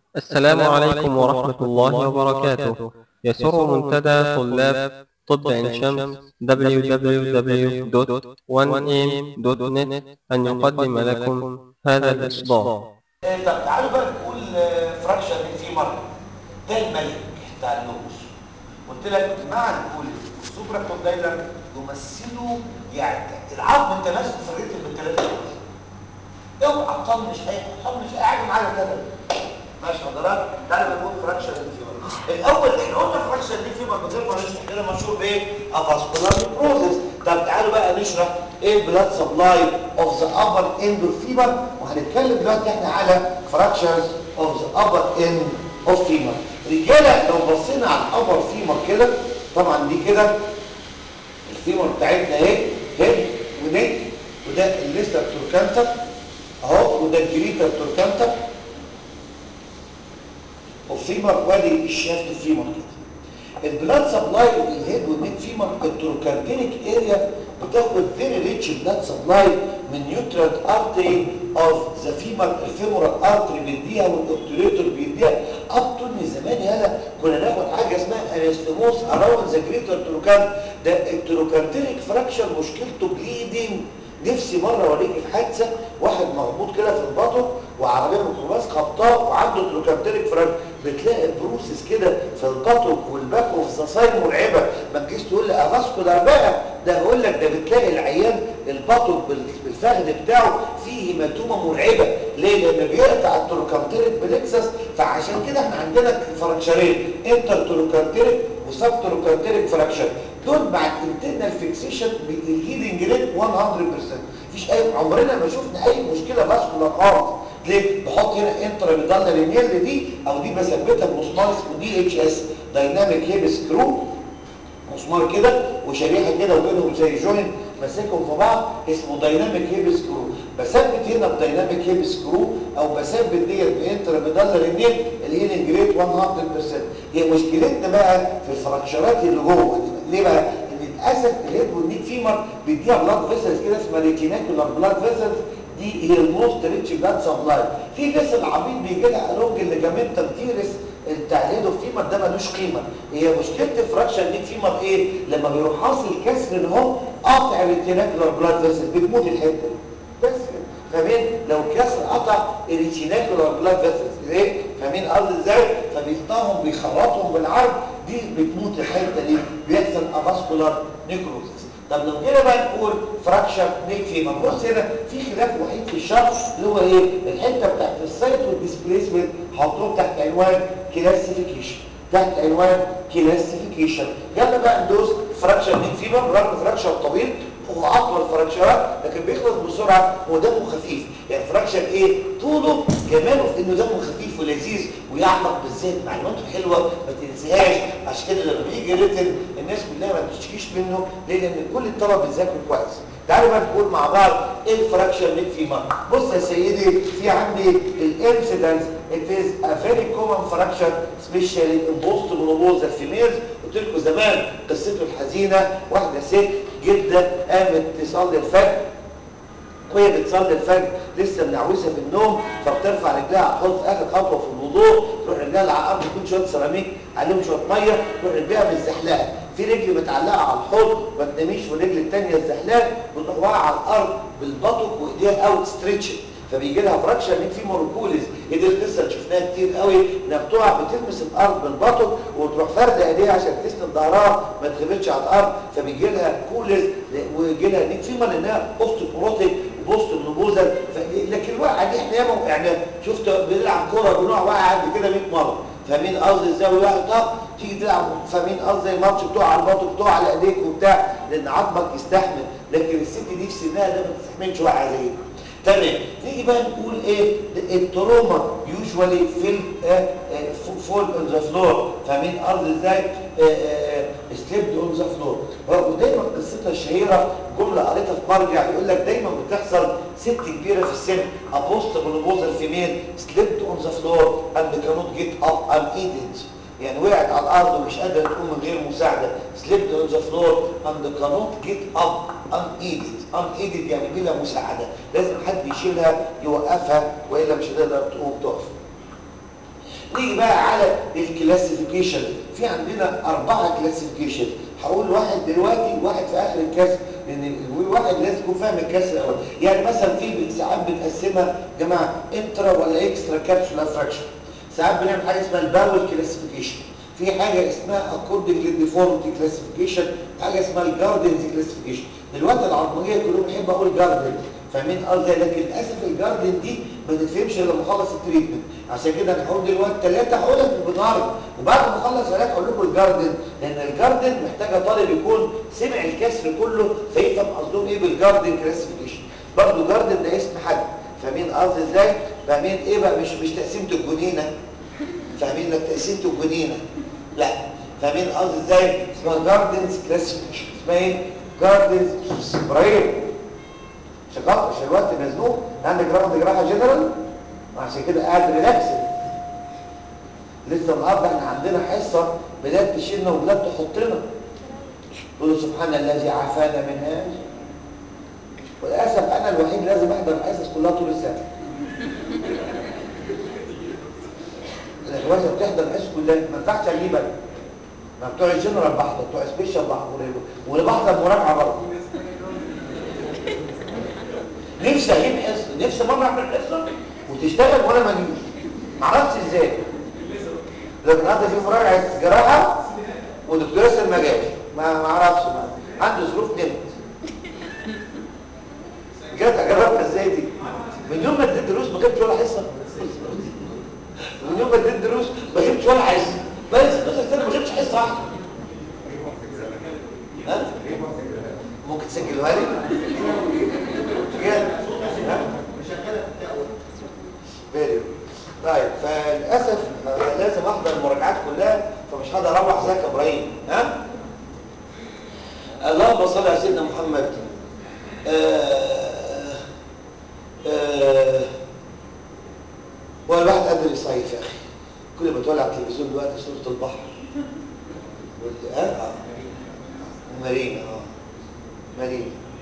السلام عليكم ورحمة الله وبركاته يسر منتدى طلاب طب عين شمس www.1am.net أن يقدم لكم هذا الإصدار طب تعالوا بقى نقول فراكشر فيمر ده الملك بتاع اللغز قلت لك مع نقول السوبرا كوندايلر يمثلوا يعني العظم انت ماسك في الريتم بالثلاثه اوعى تطنش اي تطنش اي حاجه معايا كده ماشي حضرتك تعالى بنقول فراكشر فيمر الاول احنا قلنا فراكشر فيمر من غير ما نشرح كده مشهور بايه افاسكولار بروسيس طب تعالوا بقى نشرح ايه البلاد سبلاي اوف ذا ابر اند اوف فيمر وهنتكلم دلوقتي احنا على فراكشرز اوف ذا ابر اند اوف فيمر رجاله لو بصينا على الابر فيمر كده طبعا دي كده الفيمر بتاعتنا اهي هيد ونك وده الليستر توركانتا اهو وده الجريتر توركانتا والفيمر وادي الشافت الفيمر كده البلاد سبلاي الهيد والنيك فيمر التروكارتينيك اريا بتاخد فيري ريتش بلاد سبلاي من نيوترال ارتري اوف ذا فيمر الفيمورال ارتري بيديها والاوبتوريتور بيديها اب تو زمان يالا كنا ناخد حاجه اسمها انستموس اراوند ذا جريتر تروكان ده التروكارتينيك فراكشر مشكلته بليدنج نفسي مره اوريك في حادثه واحد مربوط كده في البطن وعربيه ميكروباص خبطاه وعنده تروكارتيريك فراج بتلاقي البروسيس كده في البطن والباك اوف ذا ساين مرعبه ما تجيش تقول لي افاسكولار بقى ده بقول لك ده بتلاقي العيان البطن بالفخذ بتاعه فيه هيماتومه مرعبه ليه؟ لان بيقطع التروكارتيريك بلكسس فعشان كده احنا عندنا فراكشرين انتر تروكارتيريك وسب تروكارتيريك فراكشر دول بعد انترنال فيكسيشن الهيلينج ريت 100% مفيش اي عمرنا ما شفنا اي مشكله فاسكولار خالص ليه بحط هنا انترا ميدالا لينيال دي او دي بثبتها بمسمار اسمه دي اتش اس دايناميك هيب سكرو مسمار كده وشريحه كده وبينهم زي جوينت ماسكهم في بعض اسمه دايناميك هيب سكرو بثبت هنا بدايناميك هيب سكرو او بثبت ديت بانترا ميدالا لينيال الهيلينج ريت 100% هي مشكلتنا بقى في الفراكشرات اللي جوه ليه بقى ان للاسف الهيد والنيك فيمر بيديها بلاد فيسلز كده اسمها ريتيناكولار بلاد فيسلز دي هي الموست ريتش بلاد سبلاي في فيسل عبيط بيجي لها الونج الليجامنتال تيرس بتاع الهيد والفيمر ده ملوش قيمه هي مشكله الفراكشر نيك فيمر ايه لما بيروح حاصل كسر اهو قاطع الريتيناكولار بلاد فيسل بتموت الحته دي بس فاهمين لو الكسر قطع الريتيناكولار بلاد فيسلز ايه فاهمين قصدي ازاي فبيقطعهم بيخرطهم بالعرض دي بتموت الحته دي بيحصل افاسكولار نيكروزس طب لو جينا بقى نقول فراكشر نيك فيمر بص هنا في خلاف وحيد في الشرح اللي هو ايه الحته بتاعت السايت والديسبيسمنت حطوهم تحت عنوان كلاسيفيكيشن تحت عنوان كلاسيفيكيشن يلا بقى ندوس فراكشر نيك فيمر رغم فراكشر طويل هو اطول فراكشرات لكن بيخلص بسرعه ودمه خفيف يعني فراكشر ايه طوله جماله في انه دمه خفيف ولذيذ ويعمق بالذات معلوماته حلوه ما تنساهاش عشان كده لما بيجي ريتن الناس كلها ما بتشتكيش منه ليه لان كل الطلبه بتذاكر كويس تعالوا بقى نقول مع بعض ايه الفراكشر نيك فيمر بص يا سيدي في عندي الانسيدنس it is a very common fracture especially in post-menopausal females قلت لكم زمان قصته الحزينه واحده ست جدا قامت تصلي الفجر وهي بتصلي الفجر لسه منعوسه في النوم فبترفع رجلها على الحوض في اخر خطوه في الوضوء تروح رجلها على الارض يكون شويه سيراميك عليهم شويه ميه تروح رجلها متزحلقه في رجل متعلقه على الحوض ما تناميش والرجل الثانيه الزحلقه بتروح واقعه على الارض بالبطق وايديها اوت ستريتشنج فبيجي لها فراكشر نيك في موركوليز هي دي القصه اللي شفناها كتير قوي انها بتقع بتلمس الارض بالبطن وتروح فارده ايديها عشان تسند ظهرها ما تخبطش على الارض فبيجي لها كوليز ويجي لها نيك فيما لانها بوست بروتيك وبوست نبوذل لكن الوقعه دي احنا ياما وقعناها شفت بنلعب كوره بنقع واقع قد كده 100 مره فاهمين قصدي ازاي ويقع طب تيجي تلعب فاهمين قصدي الماتش بتقع على البطن بتقع على ايديك وبتاع لان عظمك يستحمل لكن الست دي في سنها ده ما تستحملش وقعه زي دي تمام نيجي بقى نقول ايه التروما يوجوالي في فول اون ذا فلور فاهمين ارض ازاي سليبد اون ذا فلور ودايما قصتها الشهيره جمله قريتها في مرجع يقول لك دايما بتحصل ست كبيره في السن ابوست مونوبوزال فيميل سليبد اون ذا فلور اند كانوت جيت اب ان ايدد يعني وقعت على الارض ومش قادره تقوم من غير مساعده سليبت اون ذا فلور اند كانوت جيت اب ان ايدد ان ايدد يعني بلا مساعده لازم حد يشيلها يوقفها والا مش هتقدر تقوم تقف نيجي بقى على الكلاسيفيكيشن في عندنا اربعه كلاسيفيكيشن هقول واحد دلوقتي واحد في اخر الكاس لان الواحد لازم يكون فاهم الكاس الاول يعني مثلا في ساعات بنقسمها يا جماعه انترا ولا اكسترا كابسولار فراكشن ساعات بنعمل حاجه اسمها الباول كلاسيفيكيشن في حاجه اسمها اكوردنج للديفورمتي كلاسيفيكيشن حاجه اسمها الجاردنز كلاسيفيكيشن دلوقتي العظميه كلهم بيحب اقول جاردن فاهمين قصدي لكن للاسف الجاردن دي ما تتفهمش الا لما اخلص التريتمنت عشان كده انا هقول دلوقتي ثلاثه هقولها بالنهارده وبعد ما اخلص علاج هقول لكم الجاردن لان الجاردن محتاجه طالب يكون سمع الكسر كله فيفهم قصدهم ايه بالجاردن كلاسيفيكيشن برضه جاردن ده اسم حد فاهمين قصدي ازاي فاهمين ايه بقى مش مش تقسيمه الجنينه فاهمين لك تقسيمه الجنينه لا فاهمين قصدي ازاي اسمها جاردنز كلاسيفيكيشن اسمها ايه جاردنز ابراهيم شغال عشان الوقت مزنوق عندك رقم جراحه جنرال عشان كده قاعد ريلاكس لسه النهارده احنا عندنا حصه بلاد تشيلنا وبلاد تحطنا تقول سبحان الذي عافانا من هذا وللاسف انا الوحيد لازم احضر الحصص كلها طول السنه الواسع بتحضر الحصص كلها ما ينفعش اجيبك ما بتوع الجنرال بحضر بتوع سبيشال بحضر واللي بحضر مراجعه برضه نفسي اجيب حصه نفسي مره اعمل حصه وتشتغل وانا ما اجيش معرفش ازاي لكن النهارده في مراجعه جراحه ودكتور ياسر ما جاش ما ما اعرفش ما عنده ظروف نمت جت اجربها ازاي دي من يوم ما اديت دروس ما جبتش ولا حصه من يوم ما اديت دروس ما جبتش ولا حصه بقى 16 سنه ما جبتش حصه واحده ها ممكن تسجلها لي فيديو طيب فللاسف لازم احضر المراجعات كلها فمش هقدر اروح زيك يا ابراهيم ها اللهم صل على سيدنا محمد آه آه والواحد قادر يصيف يا اخي كل ما تولع التلفزيون دلوقتي صوره البحر وال اه مارينا اه مارينا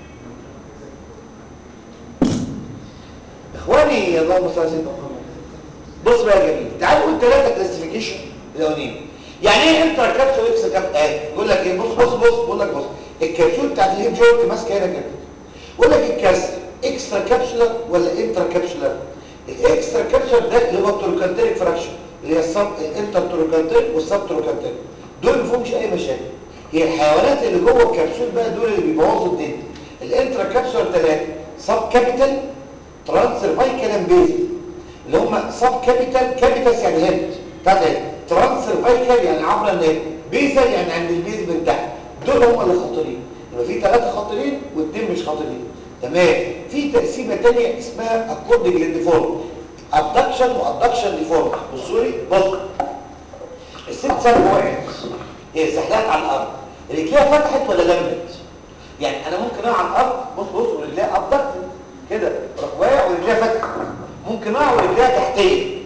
اخواني اللهم صل على سيدنا محمد بص بقى يا جميل تعال نقول ثلاثه كلاسيفيكيشن الاولانيين يعني ايه انترا كابسول اكس كاب ايه يقول لك ايه بص بص بص بقول لك بص الكبسول بتاعت الهيب جوينت ماسكه هنا كده يقول لك الكسر اكسترا كابسولار ولا انترا كابسولار الاكسترا كابسولار ده اللي هو التروكانتريك فراكشن اللي هي السب الانتر تروكانتريك والسب تروكانتريك دول ما فيهمش اي مشاكل هي الحيوانات اللي جوه الكبسول بقى دول اللي بيبوظوا الدنيا الانترا كابسولار ثلاثه سب كابيتال ترانسرفايكال امبيزل اللي هم سب كابيتال كابيتاس يعني هيد بتاعت هيد ترانسرفايكال يعني عبر الهيد بيزل يعني عند البيز من تحت دول هم اللي خطيرين يبقى في ثلاثه خطيرين واثنين مش خطيرين تمام في تقسيمه ثانيه اسمها اكوردنج للديفورم ابدكشن وابدكشن ديفورم بصوا لي بص الست سنه وقعت هي زحلقت على الارض رجليها فتحت ولا لمت يعني انا ممكن اقع على الارض بص بص ورجليها ابدكتد كده اروح واقع ورجليها فتحت ممكن اقع ورجليها تحتيه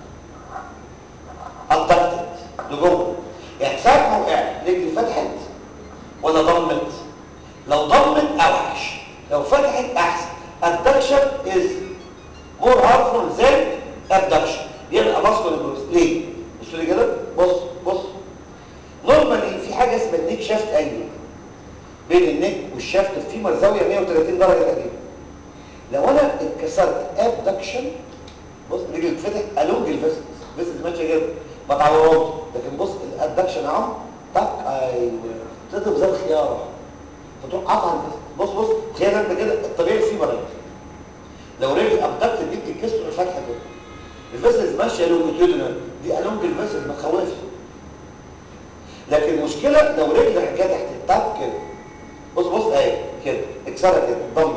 ابدكتد لجوه يعني ساعه ما وقعت رجلي فتحت ولا ضمت لو ضمت اوحش لو فتحت احسن abduction is more harmful than abduction يبقى muscular bruise ليه بصوا لي كده بص بص نورمالي في حاجه اسمها النيك شافت انجل بين النيك والشافت الفيمر زاويه 130 درجه تقريبا لو انا اتكسرت abduction بص رجلي اتفتح along الفيسل الفيسل ماشيه كده ما تعورهمش لكن بص الادكشن اهو طق ايوه تضرب زي الخياره فتروح قاطع الفيسل بص بص تخيل انت كده الطبيعي الفيمر اهي لو رجل ابدكت دي بتتكسر الفتحه كده الفيسل ماشيه لونجيتودينال دي الونج الفيسل ما تخوفش لكن المشكله لو رجل حكايه تحت الطب كده بص بص اهي كده اكسرها كده ضم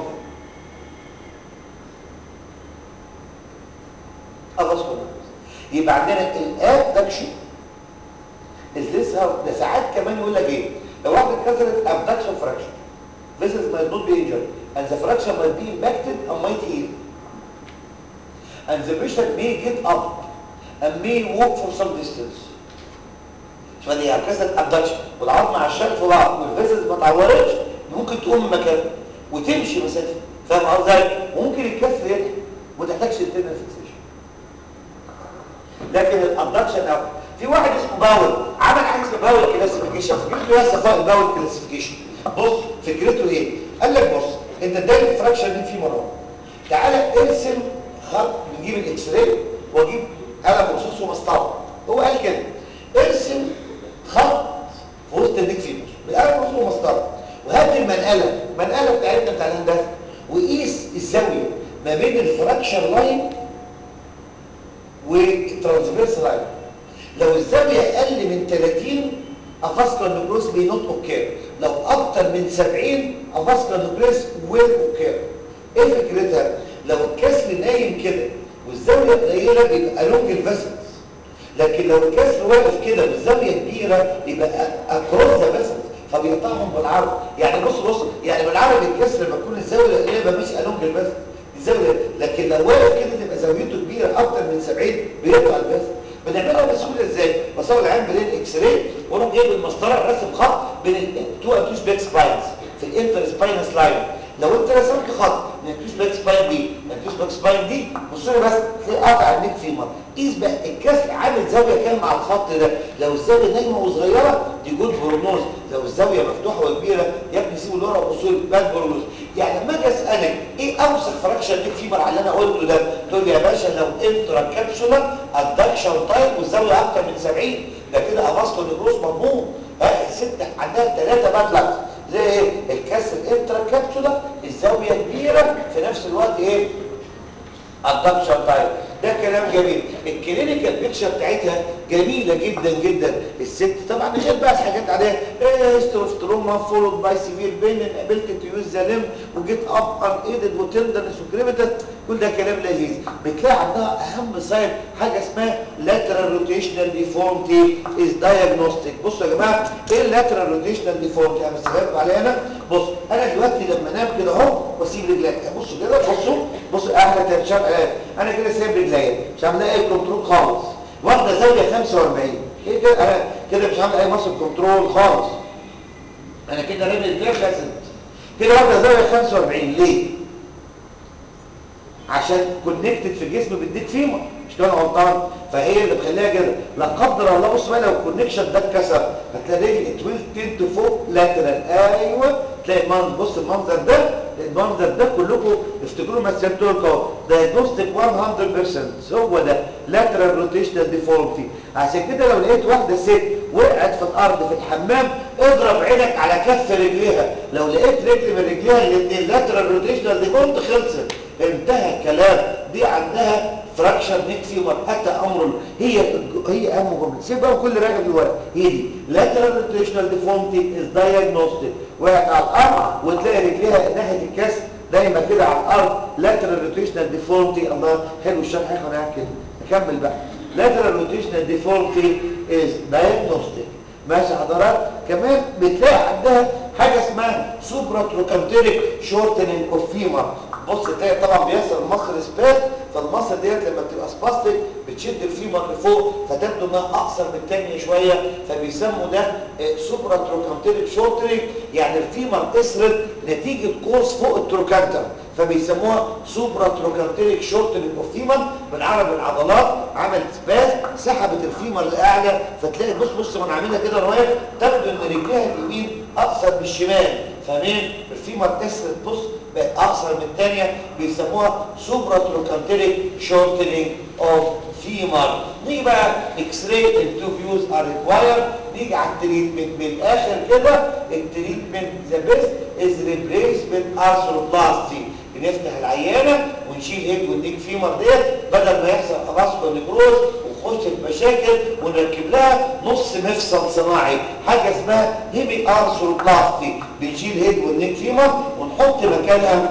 خلاص يبقى عندنا الابدكشن الزيسها ده ساعات كمان يقول لك ايه لو واحده اتكسرت ابدكشن فراكشن vessels might not be injured and the fraction might be impacted and might heal and the patient may get up and may walk for some distance شوف دي اتكسرت ابدكشن والعظم على الشال في بعض والفيسلز ما اتعورتش ممكن تقوم من مكانها وتمشي مسافه فاهم قصدي وممكن الكسر يلحق وما تحتاجش التنس فيكسيشن لكن الابدكشن او في واحد اسمه باول عمل حاجه اسمها باول كلاسيفيكيشن فكرته ايه صفاء الباول كلاسيفيكيشن بص فكرته ايه قال لك بص انت اداني فراكشن دي في مره تعالى ارسم خط نجيب الاكس راي واجيب قلم رصاص ومسطره هو قال كده ارسم خط في وسط الديك فيبر بالقلم رصاص ومسطره وهات المنقله المنقله بتاعتنا بتاع الهندسه وقيس الزاويه ما بين الفراكشر لاين والترانسفيرس لاين لو الزاويه اقل من 30 افاسكولار نيكروس بي نوت اوكير لو اكتر من 70 افاسكولار نيكروس ويل اوكير ايه فكرتها لو الكسر نايم كده والزاويه قليله بيبقى لونج الفيسلز لكن لو الكسر واقف كده والزاويه كبيره يبقى اكروس ذا فيسلز فبيقطعهم بالعرض يعني بص بص يعني بالعرض الكسر لما تكون الزاويه قليله يبقى ماشي الونج الفيسلز الزاويه لكن لو واقف كده تبقى زاويته كبيره اكتر من 70 بيقطع الفيسلز بنعملها بسهوله ازاي بصور العين بين اكس راي واروح جايب المسطره راسم خط بين التو انتوش باك سباينز في الانتر سباينس لاين لو انت رسمت خط من الانتوش باك سباين دي الانتوش باك سباين دي بص لي بس تلاقي قاطع النيك فيمر قيس بقى الكسر عامل زاويه كام مع الخط ده لو الزاويه نايمه وصغيره دي جود هرمونز لو الزاويه مفتوحه وكبيره يا ابني سيبه لورا وبصوا لي باد هرمونز يعني لما اجي اسالك ايه اوسخ فراكشن نيك فيمر على اللي انا قلته ده تقول لي يا باشا لو انترا كابسولا ادكشن تايم والزاويه اكتر من 70 ده كده افاسكو نيكروس مضمون ها الست عندها ثلاثه باد زي ايه الكسر انترا كابسولا الزاويه كبيره في نفس الوقت ايه الدكشن تايم ده كلام جميل الكلينيكال بيكشر بتاعتها جميله جدا جدا الست طبعا غير بقى الحاجات عليها هيستروفتروما فولود باي سيفير بين قابلت تو يوز ذا ليم وجيت اب ان ايدد وتندرنس وكريمتال كل ده كلام لذيذ بتلاقي عندها اهم ساين حاجه اسمها lateral rotational deformity is diagnostic بصوا يا جماعه ايه اللاترال روتيشنال ديفورمتي انا بستفاد عليها انا بص انا دلوقتي لما انام كده اهو واسيب رجلي بصوا كده بصوا بصوا احلى تنشان انا كده سايب رجلي مش عامل اي كنترول خالص واخده زاويه 45 ايه كده انا كده مش عامل اي ماسل كنترول خالص انا كده رامي رجلي لازم كده واخده زاويه 45 ليه عشان كونكتد في الجسم بالديك فيمر مش كده غلطان فهي اللي مخليها كده لا قدر الله بص بقى لو الكونكشن ده اتكسر هتلاقي رجلي 12 تنت فوق لاترال ايوه تلاقي المنظر بص المنظر ده المنظر ده كلكم افتكروا ما سمعتوه اهو دايجنوستيك 100% هو ده لاترال روتيشنال ديفورمتي عشان كده لو لقيت واحده ست وقعت في الارض في الحمام اضرب عينك على كف رجليها لو لقيت رجل من رجليها الاثنين لاترال روتيشنال ديفورمتي خلصت انتهى الكلام دي عندها فراكشر نيك فيمر اتى امر هي هي اهم جمله سيب بقى كل راجع في الورق هي دي lateral rotational deformity is diagnostic وقعت على الارض وتلاقي رجليها ناحيه الكسر دايما كده على الارض lateral rotational deformity الله حلو الشرح يا اخويا كده نكمل بقى lateral rotational deformity is diagnostic ماشي حضرات كمان بتلاقي عندها حاجه اسمها سوبرا تروكانتيريك شورتنينج اوف فيمر بص تلاقي طبعا بيحصل مصر سبات فالمصر ديت لما بتبقى سباستيك بتشد الفيمر لفوق فتبدو انها اقصر من الثانيه شويه فبيسموا ده سوبرا تروكانتيريك شورتنينج يعني الفيمر قصرت نتيجه قوس فوق التروكانتر فبيسموها سوبرا تروكانتيريك شورتنينج اوف فيمر بالعربي العضلات عملت سباس سحبت الفيمر لاعلى فتلاقي بص بص وانا عاملها كده روايه تبدو ان رجليها اليمين اقصر من الشمال فاهمين الفيمر قصرت بص بقت اقصر من الثانيه بيسموها سوبرا تروكانتيريك شورتنينج اوف فيمر نيجي بقى اكس راي التو فيوز ار ريكوايرد نيجي على التريتمنت بالاخر كده التريتمنت ذا بيست از ريبليسمنت ارثروبلاستي بنفتح العيانه ونشيل هيد والنيك فيمر ديت بدل ما يحصل اباسكو نيكروز ونخش في مشاكل ونركب لها نص مفصل صناعي حاجه اسمها هيمي ارثروبلاستي بنشيل هيد والنيك فيمر ونحط مكانها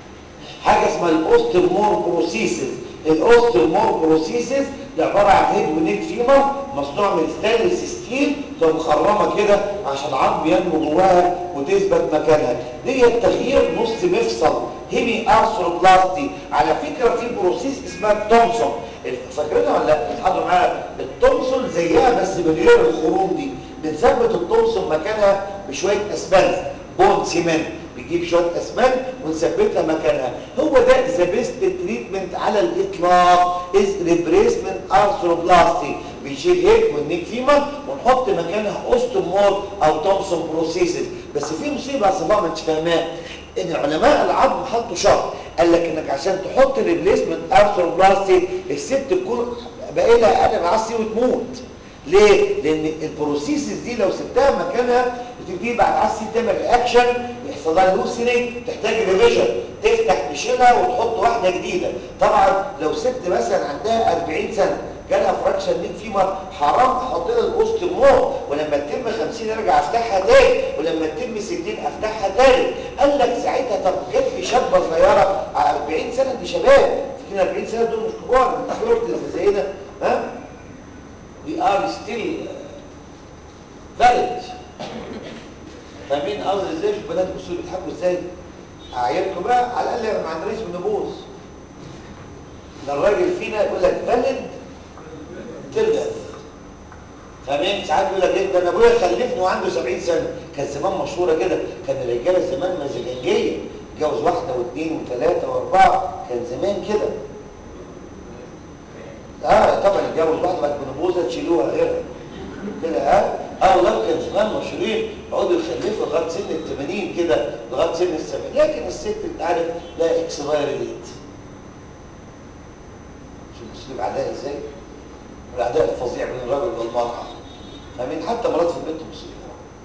حاجه اسمها الاوسترمور بروسيسز الاوسترمور بروسيسز دي عباره عن هيد ونيك فيمر مصنوع من ستانلس ستيل تبقى مخرمه كده عشان العظم ينمو جواها وتثبت مكانها دي تغيير نص مفصل هيمي ارثروبلاستي على فكره في بروسيس اسمها التومسون فاكرينها ولا لا حضروا معايا التومسون زيها بس من غير الخروم دي بنثبت التومسون مكانها بشويه اسفلت بون سيمنت بنجيب شويه اسمنت ونثبتها مكانها هو ده ذا بيست تريتمنت على الاطلاق از ريبريسمنت ارثروبلاستي بنشيل هيد والنيك فيمر ونحط مكانها اوستومور او تومسون بروسيسز بس في مصيبه اصلا ما انتش فاهماها ان علماء العظم حطوا شرط قال لك انك عشان تحط ريبليسمنت ارثروبلاستي الست تكون باقي لها اقل من 10 وتموت ليه؟ لان البروسيسز دي لو سبتها مكانها بتبتدي بعد 10 سنين تعمل رياكشن يحصل لها لوسينينج تحتاج ريفيجن تفتح تشيلها وتحط واحده جديده طبعا لو ست مثلا عندها 40 سنه جالها فراكشن نيك فيمر حرام احط لها الوسط مور ولما تتم 50 ارجع افتحها تاني ولما تتم 60 افتحها تاني قال لك ساعتها طب جت لي شابه صغيره 40 سنه دي شباب فاكرين 40 سنه دول مش كبار من زينا ها we are still valid فاهمين قصدي ازاي شوف بنات بصوا بيضحكوا ازاي اعيركم بقى على الاقل ما عندناش بنبوظ ده الراجل فينا يقول لك valid تلغز فاهمين ساعات يقول لك ايه ده انا ابويا خلفني وعنده 70 سنه كان زمان مشهوره كده كان الرجاله زمان مزاجنجيه اتجوز واحده واثنين وثلاثه واربعه كان زمان كده اه طبعا اتجوز واحده بعد منبوذه تشيلوها غيرها كده اه اه والله كان زمان مشهورين يقعدوا يخلفوا لغايه سن ال 80 كده لغايه سن ال 70 لكن الست انت عارف لا اكسبايري ديت شوف اسلوب عداء ازاي العداء الفظيع بين الرجل والمراه فاهمين حتى مرات في البيت مصيبه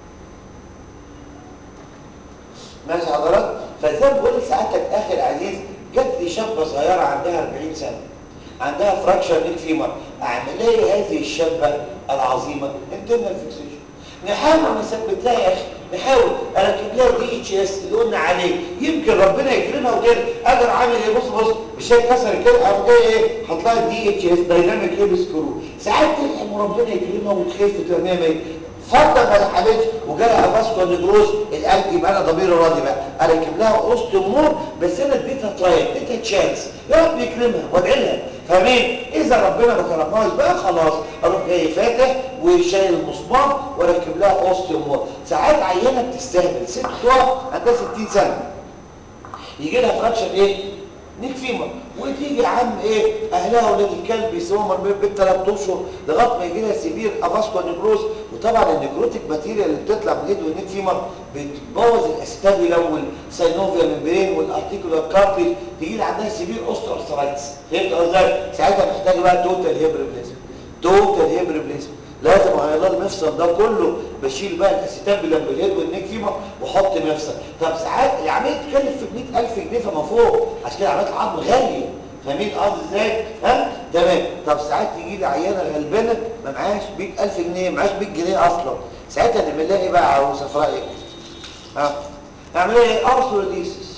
ماشي حضرتك فزي ما بقول ساعتك اخي العزيز جت لي شابه صغيره عندها 40 سنه عندها فراكشر نيك فيمر اعمل ايه هذه الشابه العظيمه انترنال فيكسيشن نحاول نثبت لها يا اخي نحاول اركب لها دي اتش اس اللي قلنا عليه يمكن ربنا يكرمها وكده اقدر اعمل ايه بص بص مش هي كسر كده او ايه ايه حط لها دي اتش اس دايناميك هيب سكرو ساعات تلحم وربنا يكرمها وتخف تبقى 100 100 فرضا ما لحقتش وجالها افاسكو نيجروز القلب يبقى انا ضميري راضي بقى اركب لها اوستومور بس انا اديتها ترايل اديتها تشانس يا رب يكرمها وادعي لها فاهمين اذا ربنا ما كرمهاش بقى خلاص اروح جاي فاتح وشايل المسمار واركب لها اوستومور ساعات عينه بتستهبل ست تقع عندها 60 سنه يجي لها فراكشن ايه نيك فيمر وتيجي يا عم ايه اهلها ولاد الكلب يسيبوهم مرميين بالثلاث اشهر لغايه ما يجي لها سيفير افاسكو نيكروز وطبعا النيكروتيك ماتيريال اللي بتطلع من اليد والنيك فيمر بتبوظ الاستابيلا والساينوفيا ممبرين والارتيكولار كارتلج تيجي لها عندها سيفير اوستروسرايتس فهمت قصدي ساعتها محتاجه بقى توتال هيب ريبليسمنت توتال هيب ريبليسمنت لازم على الله المفصل ده كله بشيل بقى الاسيتابيلا باليد والنيك فيمر واحط مفصل طب ساعات العمليه تكلف في 100000 جنيه فما فوق عشان كده عمليات العظم غاليه فاهمين قصدي ازاي ها تمام طب ساعات تيجي لي عيانه غلبانه ما معاش 100000 جنيه معاش 100 جنيه اصلا ساعتها نعمل لها ايه بقى عروسه في رايك ها نعمل لها ايه ارثروديسيس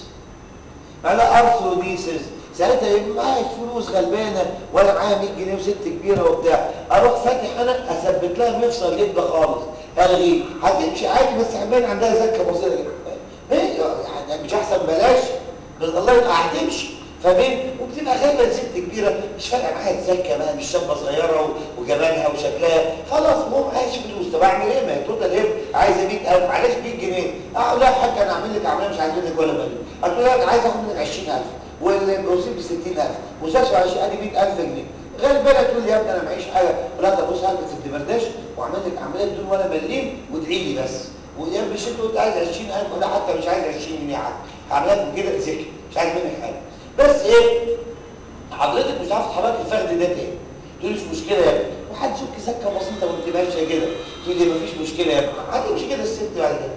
انا ارثروديسيس ساعتها يبقى معايا فلوس غلبانه ولا معايا 100 جنيه وست كبيره وبتاع اروح فاتح انا اثبت لها مفصل جدا خالص الغيه هتمشي عادي بس هتبان عندها زكه بسيطه جدا ايه يعني مش احسن بلاش بس الله يبقى هتمشي فاهمين وبتبقى غالبا ست كبيره مش فارقه معايا تزكى بقى مش شابه صغيره وجمالها وشكلها خلاص المهم معيش فلوس طب اعمل ايه ما هي توتال هيب عايزه 100000 معلش 100 جنيه اقول لها يا حاج انا اعمل لك عمليه مش عايز منك ولا مليون قلت لها انا عايز اخد منك 20000 والبروسيل ب 60000 مستشفى عشان ادي 100000 جنيه غالبا تقول لي يا ابني انا معيش حاجه ولا ده بص هلبس الدبرداش واعمل لك عمليه بدون ولا مليم وادعي لي بس ويا مش انت قلت عايز 20000 ولا حتى مش عايز 20 جنيه حتى هعمل لك كده ذكي مش عايز منك حاجه بس ايه حضرتك مش عارف تحرك الفخذ ده تاني تقول مش مشكله يا ابني وحد سك سكه بسيطه وانت ماشيه كده تقول لي مفيش مشكله يا ابني هتمشي كده الست بعد كده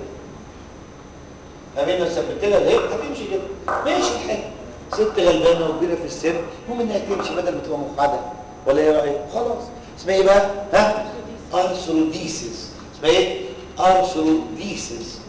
فاهمين ثبت لها الهيب هتمشي كده ماشي الحال ست غلبانه وكبيره في السن المهم انها تمشي بدل ما تبقى مقعده ولا ايه رايك خلاص اسمها ايه بقى ها ارثروديسيس اسمها ايه ارثروديسيس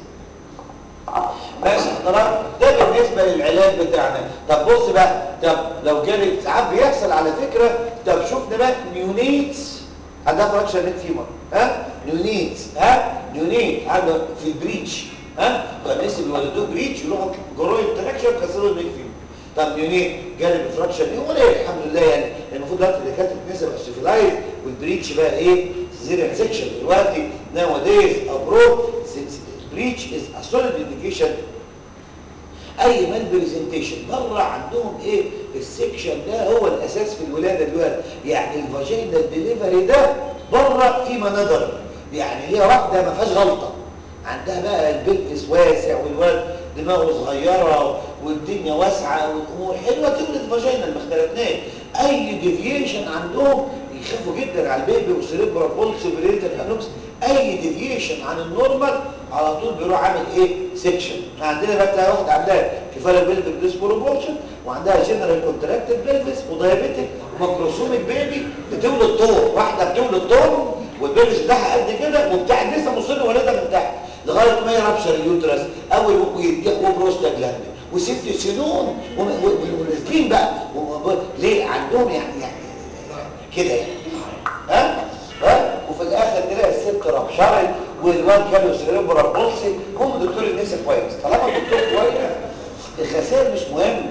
ماشي حضرتك ده بالنسبه للعلاج بتاعنا طب بص بقى طب لو جالي ساعات بيحصل على فكره طب شفنا بقى نيونيتس عندها فراكشر نيك فيمر ها نيونيتس ها نيونيت عنده في البريتش ها فالناس اللي ولدوه بريتش يروحوا جروي انتراكشن كسروا النيك فيمر طب نيونيت جالب فراكشر ايه ولا إيه؟ الحمد لله يعني المفروض دلوقتي الدكاتره بتنزل السيفلايز والبريتش بقى ايه زيرو سيكشن دلوقتي ناو دايز ابرو breach is a solid indication اي مال برزنتيشن بره عندهم ايه السكشن ده هو الاساس في الولاده دلوقتي يعني الفاجينال ديليفري ده بره في مناظر يعني هي واحده ما فيهاش غلطه عندها بقى البلفس واسع والواد دماغه صغيره والدنيا واسعه والامور حلوه تولد فاجينال ما اختلفناش اي ديفيشن عندهم يخافوا جدا على البيبي وسيريبرال بولس بريتال انوكس اي ديفيشن عن النورمال على طول بيروح عامل ايه سيكشن عندنا بقى تلاقي واحده عندها كفاله بيلفيك ديسبروبورشن وعندها جنرال كونتراكتد بيلفس ودايابيتك ماكروسوميك بيبي بتولد طور واحده بتولد طور والبيبي بتاعها قد كده وبتاع لسه مصر والدها من تحت لغايه ما يربشر اليوترس او وبروستاجلاند وست سنون ونازلين بقى ليه عندهم يعني يعني كده يعني ها ها وفي الاخر تلاقي الست ربشرت والواد جاله سيريبرال بولسي هم دكتور النساء كويس طالما الدكتور كويس الخسائر مش مهم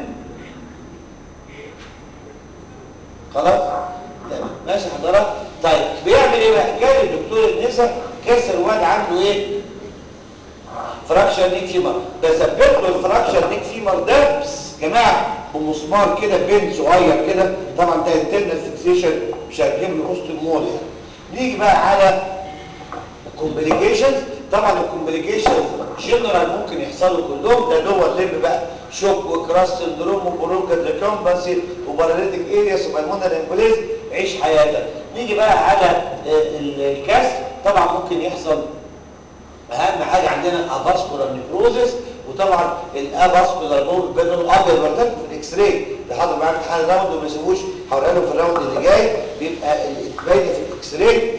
خلاص يعني ماشي حضرتك طيب بيعمل ايه بقى جاي دكتور النساء كسر الواد عنده ايه فراكشر نيك فيمر بثبت له الفراكشر نيك فيمر ده جماعه بمسمار كده بين صغير كده طبعا ده انترنال فيكسيشن مش هتجيب له وسط المول يعني نيجي بقى على الكومبليكيشنز طبعا الكومبليكيشنز جنرال ممكن يحصلوا كلهم ده جوه الليمب بقى شوك وكراس سندروم وبروكا ريكومبنسي وباراليتيك ارياس وبالمونر امبوليزم عيش حياتك نيجي بقى على الكاس طبعا ممكن يحصل اهم حاجه عندنا افاسكولار نيكروزس وطبعا الافاسكولار بول بين الابيض والابيض في الاكس راي اللي حاضر معاك امتحان الراوند وما يسيبوش هوريها له في الراوند اللي جاي بيبقى باين في الاكس راي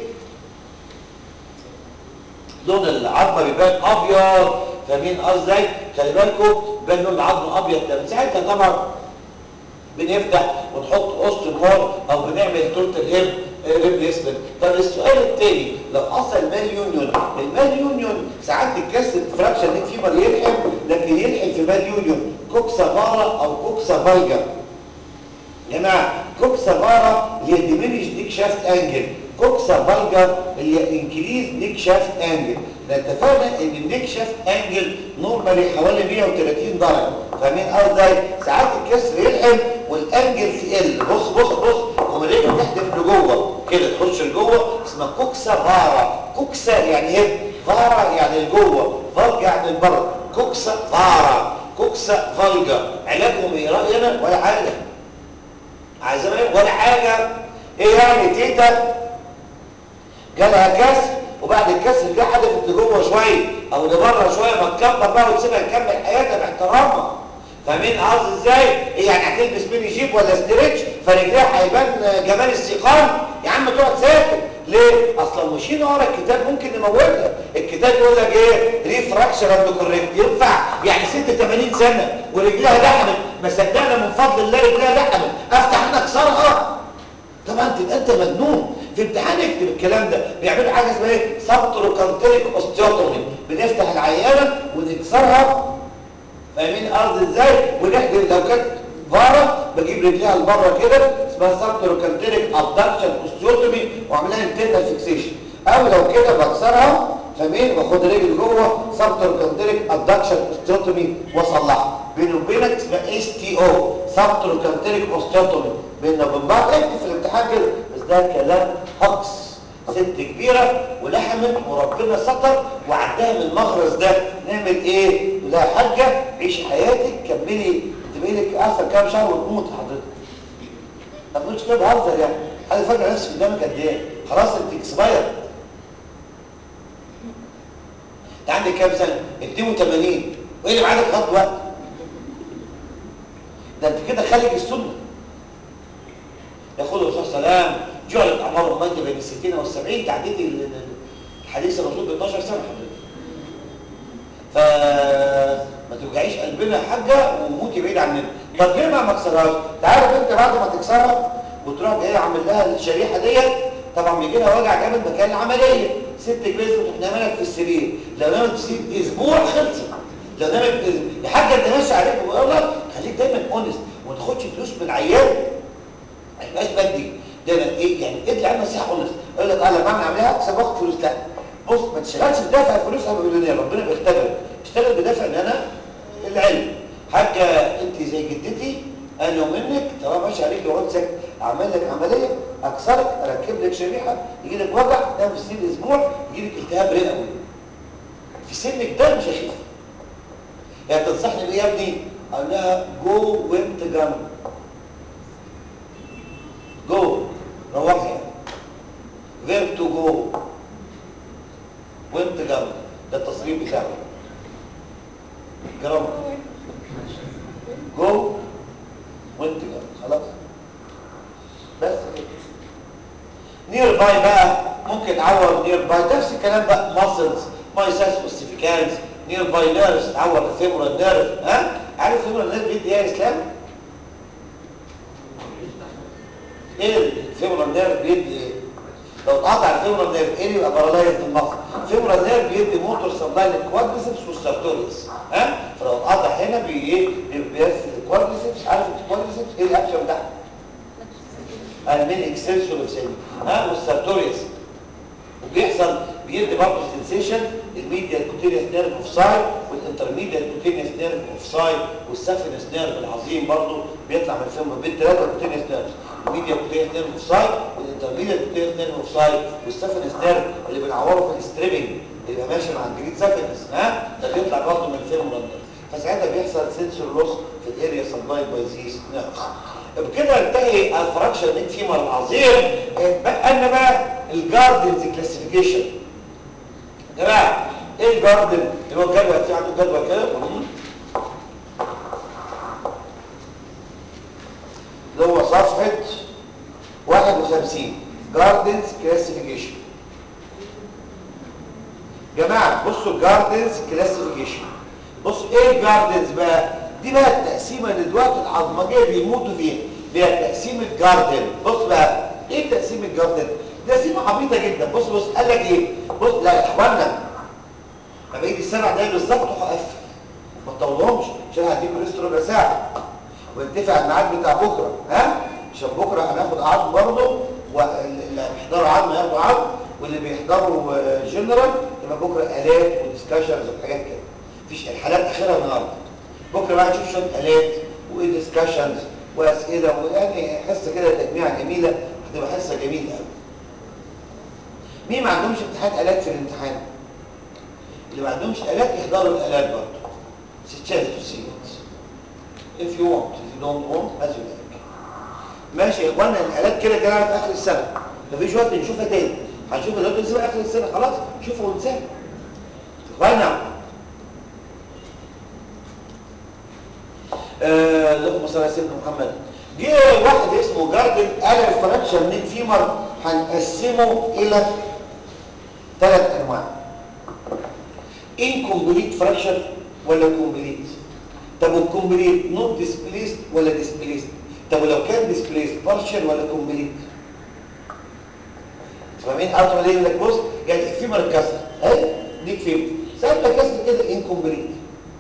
لون العظمه بيبان ابيض فاهمين قصدي خلي بالكم بيبان لون العظم ابيض ده ساعتها طبعا بنفتح ونحط قسط المول او بنعمل توتال هيب ريبليسمنت طب السؤال الثاني لو حصل مال يونيون المال يونيون ساعات الكسر فراكشن دي فيبر يلحم لكن يلحم في مال يونيون كوكسا فارا او كوكسا فالجا يا جماعه كوكسا فارا اللي هي ديمينيش ديك شافت انجل كوكسا فالجا اللي هي انكريز ديك شافت انجل اتفقنا ان النيك شافت انجل نورمالي حوالي 130 درجه فاهمين ازاي ساعات الكسر يلحم والانجل تقل بص بص بص ومن رجل تحدف لجوه كده تخش لجوه اسمها كوكسا فارا كوكسا يعني هيب فارا يعني لجوه فالجا يعني لبره كوكسا فارا كوكسا فالجا علاجهم ايه راينا ولا حاجه عايزين ايه ولا حاجه ايه يعني تيتا جالها كسر وبعد الكسر جه حدفت لجوه شويه او لبره شويه ما تكبر بقى وتسيبها تكمل حياتها باحترامها فاهمين قصدي ازاي ايه يعني هتلبس ميني جيب ولا ستريتش فرجليها هيبان جمال السيقان يا عم تقعد ساكت ليه اصلا مشينا ورا الكتاب ممكن نموتها الكتاب يقول لك ايه ريفراكشر اند كوريكت ينفع يعني ست 80 سنه ورجلها لحمت ما صدقنا من فضل الله رجلها لحمت افتح انا اكسرها طبعا تبقى انت مجنون في امتحان اكتب الكلام ده بيعملوا حاجه اسمها ايه سبتروكانتريك اوستيوتومي بنفتح العيانه ونكسرها فاهمين قصدي ازاي ونحجر لو كانت فارة بجيب رجليها لبره كده اسمها سبتروكانتريك ابدكشن اوستيوتومي واعملها انترنال فيكسيشن او لو كده بكسرها فاهمين واخد رجل جوه سبتروكانتريك ابدكشن اوستيوتومي واصلحها بيني وبينك اسمها اس تي او سبتروكانتريك اوستيوتومي بيننا وبين بعض اكتب في الامتحان كده بس ده كلام هقص ست كبيرة ولحمت وربنا ستر وعدها من المخرج ده نعمل ايه لا حاجة عيش حياتك كملي انت بقالك اثر كام شهر وتموت حضرتك ما تقولش كده بهزر يعني حد فاكر نفسك قدامك قد ايه خلاص انت اكسباير انت عندك كام سنه 82 وايه اللي معاك خط وقت ده انت كده خارج السنه يقول الرسول صلى الله عليه وسلم جعلت اعمار امتي بين الستين والسبعين تعديت الحديث الرسول ب 12 سنه حضرتك فما توجعيش قلبنا يا حاجه وموتي بعيد عننا طب ليه ما مكسرهاش تعرف انت بعد ما تكسرها وتروح جاي عامل لها الشريحه ديت طبعا بيجي لها وجع جامد مكان العمليه ست كبيره وتروح نايمه في السرير لو نامت في السرير اسبوع خلصت لو نامت يا حاجه انت ماشي عليك بقول لك خليك دايما اونست وما تاخدش فلوس من العيال ما يبقاش بدي دايما ايه يعني ادي عنها نصيحه اونست يقول لك انا بعمل عمليه اكسب واخد فلوس لا بص ما تشتغلش بدافع فلوس ابقى مليونير ربنا بيختبرك اشتغل بدافع ان انا العلم حاجه انت زي جدتي انا لو منك طالما ماشي عليك وعدتك اعمل لك عمليه اكسرك اركب لك شريحه يجي لك وجع ده في سن اسبوع يجي لك التهاب رئوي في سنك ده مش هيخف يعني تنصحني بايه يا ابني اقول لها جو وانت جنب جو روحي فيرب تو جو وانت جنب ده التصريف بتاعه جرام جو وانت جنب خلاص بس كده نير باي بقى ممكن تعور نير باي نفس الكلام بقى ماسلز مايساس اوستيفيكانز نير باي نيرفز تعور الفيمورال نيرف ها عارف الفيمورال نيرف بيدي ايه يا اسلام ايه الفيمورال نيرف بيدي ايه لو اتقطع الفيمورال نيرف ايه يبقى بارالايز المخ الفيمورال نيرف بيدي موتور سبلاي للكوادريسبس والسارتوريوس ها فلو اتقطع هنا بي ايه بيرسل الكوادريسبس عارف الكوادريسبس ايه الاكشن بتاعها المين اكستنسور اوف سيل ها والسارتوريوس وبيحصل بيدي برضه سنسيشن الميديا كوتينيوس نيرف اوف سايد والانترميديا كوتينيوس نيرف اوف سايد والسافينس نيرف العظيم برضه بيطلع من الفم بين ثلاثه كوتينيوس نيرف الميديا كوتينيوس نيرف اوف سايد والانترميديا كوتينيوس نيرف اوف سايد والسافينس نيرف اللي بنعوره في الستريبنج اللي بيبقى ماشي مع الجديد سافينس ها ده بيطلع برضه من الفم فساعتها بيحصل سنسور لوس في الاريا سبلايد باي ذيس نيرفز بكده انتهي الفراكشن نيك فيمر العظيم بقى لنا بقى الجاردنز كلاسيفيكيشن يا جماعه ايه الجاردن اللي هو الجدول في عنده جدول كده اللي هو صفحه 51 جاردنز كلاسيفيكيشن جماعه بصوا الجاردنز كلاسيفيكيشن بصوا ايه الجاردنز بقى دي بقى التقسيمه اللي دلوقتي العظمجيه بيموتوا فيها اللي هي تقسيمه جاردن بص بقى ايه تقسيمه جاردن تقسيمه عبيطه جدا بص بص قال لك ايه بص لا يا اخوانا لما يجي السبع دقايق بالظبط هقفل ما تطولهمش عشان هديك ريست ربع ساعه ونتفق على الميعاد بتاع بكره ها عشان بكره هناخد عظم برضه واللي هيحضروا عظم هياخدوا عظم واللي بيحضروا جنرال يبقى بكره الات وديسكشنز وحاجات كده مفيش الحالات اخرها النهارده بكره بقى نشوف شويه الات وديسكشنز واسئله ويعني حصه كده تجميعه جميله هتبقى حصه جميله قوي مين ما عندهمش امتحان الات في الامتحان اللي ما عندهمش الات يحضروا الالات برضه chance to see it if you want if you don't want as you like ماشي يا اخوانا الالات كده كده في اخر السنه مفيش وقت نشوفها تاني هنشوفها دلوقتي نسيبها اخر السنه خلاص شوفوا ونسيبها اخوانا اللهم صل على سيدنا محمد جه واحد اسمه جاردن قال الفراكشن نيك فيمر هنقسمه الى ثلاث انواع انكمبليت فراكشن ولا كومبليت طب والكومبليت نوت ديسبليست ولا ديسبليست طب ولو كان ديسبليست بارشل ولا كومبليت فاهمين اوت ليه لك بص يعني فيمر كسر اهي نيك فيمر ساعات كسر كده انكمبليت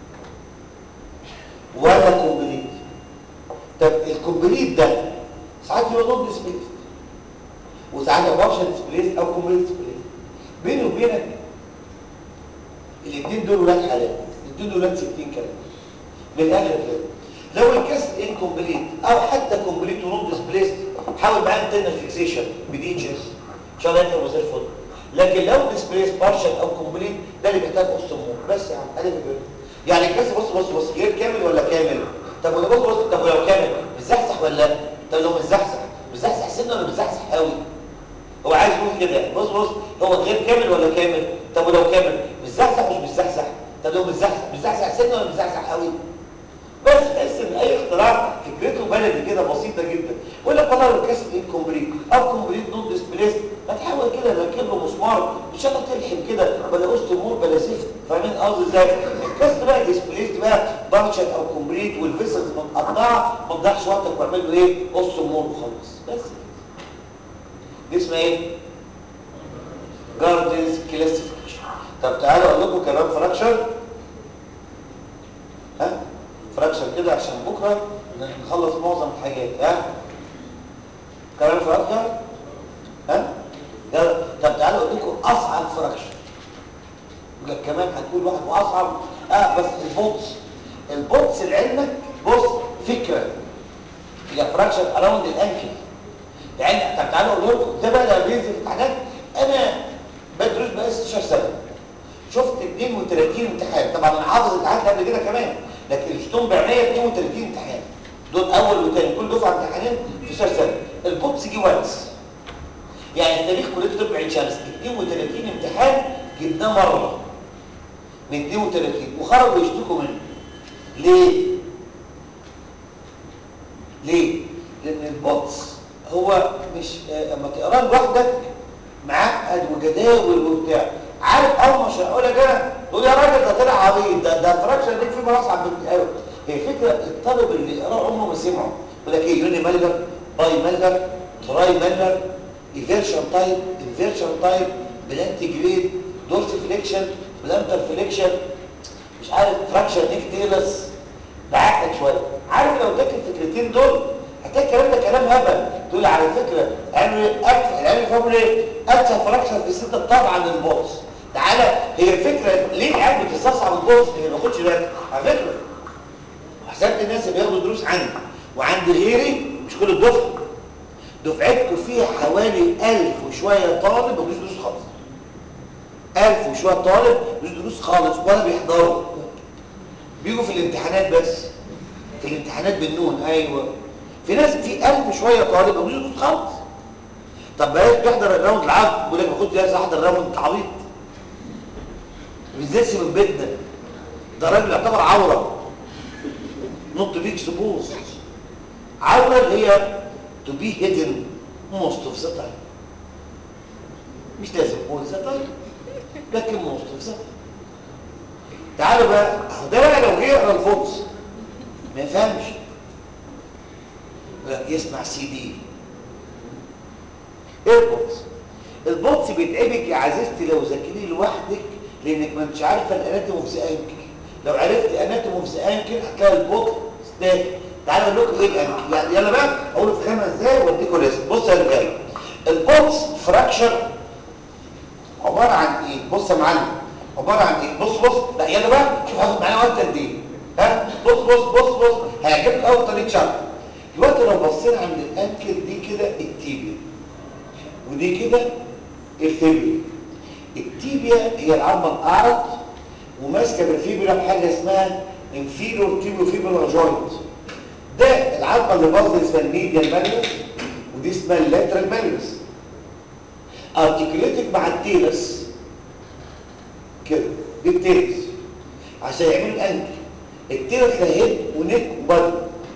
ولا كومبليت طب الكومبليت ده ساعات يبقى نوت ديسبليس وساعات يبقى بارشل ديسبليس او كومبليت ديسبليس بيني وبينك الاثنين دول ولاد حلال الاثنين دول ولاد 60 كلام من الاخر كده لو الكسر انكومبليت او حتى كومبليت ونوت ديسبليس حاول معاه انترنال فيكسيشن بدي اتش اس ان شاء الله انت وزير الفضل لكن لو ديسبليس بارشل او كومبليت ده اللي بيحتاج قص النور بس يا عم الف ب يعني الكسر بص بص بص غير كامل ولا كامل طب ولو بص بص طب ولو كامل مزحزح ولا لا طب لو مزحزح مزحزح سنه ولا مزحزح قوي هو عايز يقول كده يعني بص بص هو غير كامل ولا كامل طب ولو كامل مزحزح مش مزحزح طب لو مزحزح مزحزح سنه ولا مزحزح قوي بس تحس ان اي اختراع فكرته بلدي كده بسيطه جدا يقول لك والله لو كسر انكمبليت او كومبليت نوت ديسبليس ما تحاول كده ركب له مسمار مش انا تلحم كده بلا قسط امور بلا زفت فاهمين قصدي ازاي الكسر بقى ديسبليس بقى بارشل او كومبليت والفيسلز متقطعه ما تضيعش وقتك واعمل له ايه قص امور وخلاص بس كده دي اسمها ايه جاردنز كلاسيفيكيشن طب تعالوا اقول لكم كمان فراكشر ها فراكشر كده عشان بكره نخلص معظم الحاجات ها كلام فراكشر ها ده طب تعالوا اقول لكم اصعب فراكشر يقول لك كمان هتقول واحد واصعب اه بس البوتس البوتس لعلمك بص فكره هي فراكشر اراوند الانكل يعني طب تعالوا اقول لكم ده بقى لما بينزل في امتحانات انا بدرس بقى 16 سنه شفت 32 امتحان طبعا انا حافظ امتحانات قبل كده كمان لكن شفتهم بعنايه 32 امتحان دول اول وثاني كل دفعه امتحانين في 16 سنه البوكس جه وانس يعني تاريخ كليه طب عين شمس 32 امتحان جبناه مره من 32 وخرجوا يشتكوا منه ليه ليه لان البوكس هو مش اما تقراه لوحدك معقد وجداول وبتاع عارف اول ما شرحوا لك انا تقول يا راجل ده طلع عبيط ده ده فراكشن دي في مرة اصعب بكتير هي فكره الطالب اللي يقراه عمره ما سمعه يقول لك ايه يوني مالجر باي مالجر تراي مالجر ايفيرشن تايب انفيرشن تايب بلانت جريد دورس فليكشن بلانتر فليكشن مش عارف فراكشن نيك تيلس بعقد شويه عارف لو اداك الفكرتين دول هتلاقي الكلام ده كلام هبل تقول على فكره عملوا اكثر العلم فاهم ايه اكثر فراكشن في الست طبعا البوكس تعالى هي الفكره ليه العيال بتستصعب البوكس هي ما باخدش بالك على فكره حسبت الناس اللي بياخدوا دروس عندي وعند غيري مش كل الدفعه دفعتكم فيها حوالي 1000 وشويه طالب ما بيجوش دروس خالص 1000 وشويه طالب ما بيجوش دروس خالص ولا بيحضروا بيجوا في الامتحانات بس في الامتحانات بالنون ايوه في ناس في 1000 شويه طالب ما بيجوش دروس خالص طب بلاش تحضر الراوند العاب بيقول لك باخد درس احضر الراوند انت عبيط ما بينزلش من بيتنا ده راجل يعتبر عوره نوت بيك سبوز عوره اللي هي to be hidden most of the time مش لازم all the time لكن most of the time تعالوا بقى اهو ده بقى لو جه يقرا الفوكس ما يفهمش لا يسمع سي دي ايه البوكس البوكس بيتعبك يا عزيزتي لو ذاكريه لوحدك لانك ما انتش عارفه الاناتوم اوف ذا انكل لو عرفت اناتوم اوف ذا انكل هتلاقي البوكس سناك تعالوا اقول لكم ايه الانكل يعني يلا بقى اقول في خمس ازاي واديكم ريسك بص يا رجاله البوكس فراكشر عباره عن ايه بص يا معلم عباره عن ايه بص بص لا يلا بقى شوف هاخد معانا وقت قد ايه ها بص بص بص بص هيعجبك اول طريقه شرح دلوقتي لو بصينا عند الانكل دي كده التيبيا ودي كده الفيبري التيبيا هي العظمه الاعرض وماسكه بالفيبرا بحاجه اسمها انفيرور تيبيو فيبرا جوينت ده العظمه اللي باظه اسمها الميديال ماليوس ودي اسمها اللاترال ماليوس ارتكليتد مع التيلس كده دي التيلس عشان يعملوا الانكل التيلس له هيد ونيك وبادي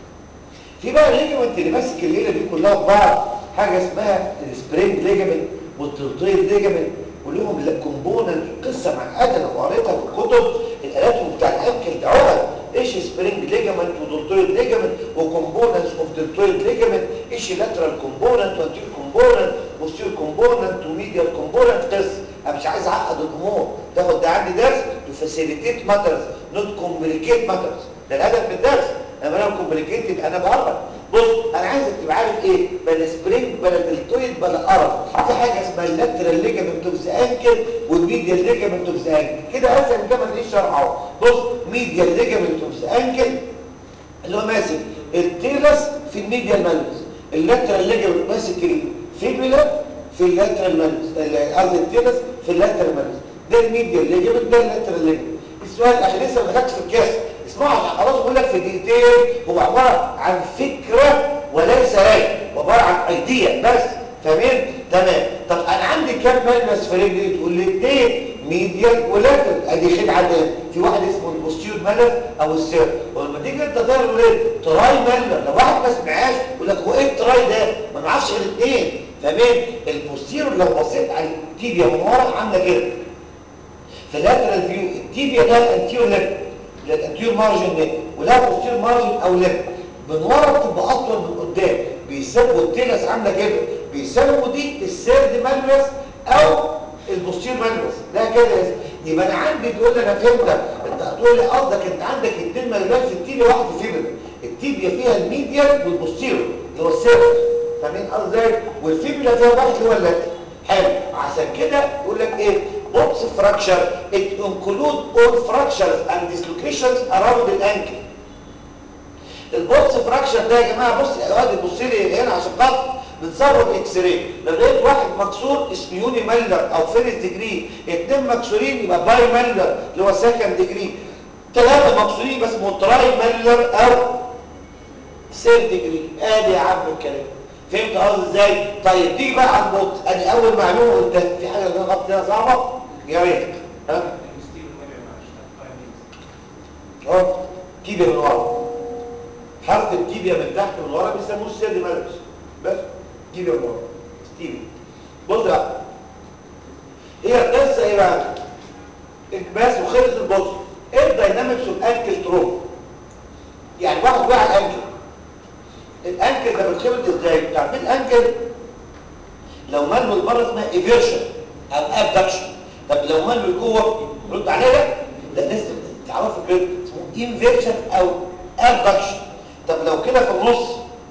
في بقى الليجمنت اللي ماسك الليله دي كلها ببعض حاجه اسمها السبرينج ليجمنت والتلطيل ليجمنت ولهم كومبوننت قصه معقده لو قريتها في الكتب الاناتوم بتاع الانكل ده عقد ايش سبرينج ليجمنت ودلتويد ليجمنت وكومبوننتس اوف دلتويد ليجمنت ايش لاترال كومبوننت وانتير كومبوننت وستير كومبوننت وميديال كومبوننت قصه انا مش عايز اعقد الامور تاخد ده عندي درس تفاسيليتيت ماترز نوت كومبليكيت ماترز ده الهدف من الدرس انا انا كومبليكيتد انا بقرب بص انا عايزك تبقى عارف ايه بلا سبرينج بلا دلتويد بلا قرف في حاجه اسمها اللاترال ليجامنت اوف ذا انكل والميديال ليجامنت اوف ذا انكل كده اسهل من كده ما تلاقيش شرحه بص ميديال ليجامنت اوف ذا انكل اللي هو ماسك التيلس في الميديال مالوس اللاترال ليجامنت ماسك الفيبولا في اللاترال مالوس قصدي التيلس في اللاترال مالوس ده الميديال ليجامنت ده اللاترال ليجامنت السؤال عشان لسه ما دخلتش في الكاس اسمعوا عشان خلاص بقول لك في دقيقتين هو عباره عن فكره وليس راي عباره عن ايديا بس فاهمين تمام طب انا عندي كام ملمس في رجلي تقول لي اثنين ميديال ولاترال ادي خدعه تاني في واحد اسمه البوستيور ملف او السير ولما تيجي انت تقرا ايه تراي ملف لو واحد ما سمعهاش يقول لك هو ايه التراي ده ما نعرفش غير اثنين فاهمين البوستيور لو بصيت على التيبيا من ورا عامله كده في اللاترال فيو التيبيا ده انتيور ليفت الانتيور مارجن نيك ولا بوستير مارجن او ليب من ورا بتبقى اطول من قدام بيسموا التيلس عامله كده بيسموا دي السيرد مالوس او البوستير مالوس ده كده يبقى انا عندي تقول لي انا فهمتك انت هتقول لي قصدك انت عندك اثنين مالوس في التيبيا واحد فيبر التيبيا فيها الميديال والبوستير اللي هو السيرد فاهمين قصدي والفيبولا فيها واحد اللي هو اللاتر حلو عشان كده يقول لك ايه box fracture it include all fractures and dislocations around the ankle البوتس فراكشر ده يا جماعه بص يا واد بص لي هنا عشان خاطر بنصور اكس راي لو لقيت واحد مكسور اسمه يوني ميلر او فيرست ديجري اثنين مكسورين يبقى باي ميلر اللي هو سكند ديجري ثلاثه مكسورين بس اسمه تراي ميلر او سير ديجري ادي يا عم الكلام فهمت قصدي ازاي طيب تيجي بقى على البوت ادي اول معلومه قلتها في حاجه انا غلطت فيها صعبه يا ريت ها اهو تيبيا من ورا حرف التيبيا من تحت من ورا بيسموه السير مالوس بس تيبيا من ورا تيبيا بص بقى هي القصه ايه بقى الكباس وخلص البص ايه الداينامكس اوف انكل تروب يعني واحد وقع الانكل الانكل ده بيتخبط ازاي عارفين الانكل لو ماله لبره اسمها ايفيرشن او ابدكشن طب لو ماله لجوه رد عليا لا لازم تعرفوا كده اسمه انفيرشن او ابدكشن طب لو كده في النص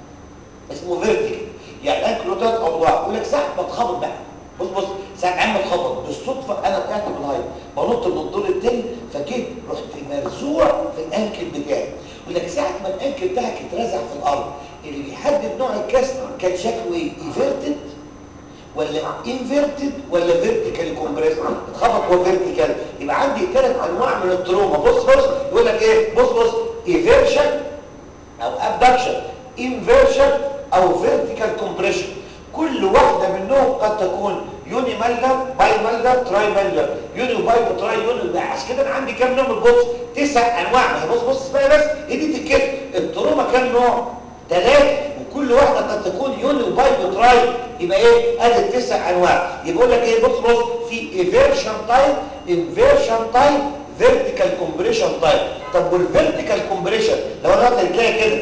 اسمه فيرتيكال يعني الانكل له ثلاث اوضاع يقول لك ساعه ما اتخبط بقى بص بص ساعه عم اتخبط بالصدفه انا وقعت من الهايت بنط من الدور التاني فجيت رحت مرزوع في الانكل بتاعي يقول لك ساعه ما الانكل بتاعك اترزع في الارض اللي بيحدد نوع الكسر كان شكله ايه ايفيرتد ولا انفيرتد ولا فيرتيكال كومبريس اتخبط هو فيرتيكال يبقى عندي ثلاث انواع من التروما بص بص يقول لك ايه بص بص ايفيرشن او ابدكشن انفيرشن او فيرتيكال كومبريشن كل واحده منهم قد تكون يوني مالر باي مالر تراي مالر يوني باي وتراي يوني عشان كده انا عندي كام نوع من البص تسع انواع ما هي بص بص اسمها بس هي دي تتكتب التروما كام نوع ثلاثه وكل واحده قد تكون يوني وباي وتراي يبقى ايه ادي التسع انواع يبقى لك ايه بص بص في ايفيرشن تايب انفيرشن تايب فيرتيكال كومبريشن تايب طب والفيرتيكال كومبريشن لو انا قلت تلاقي كده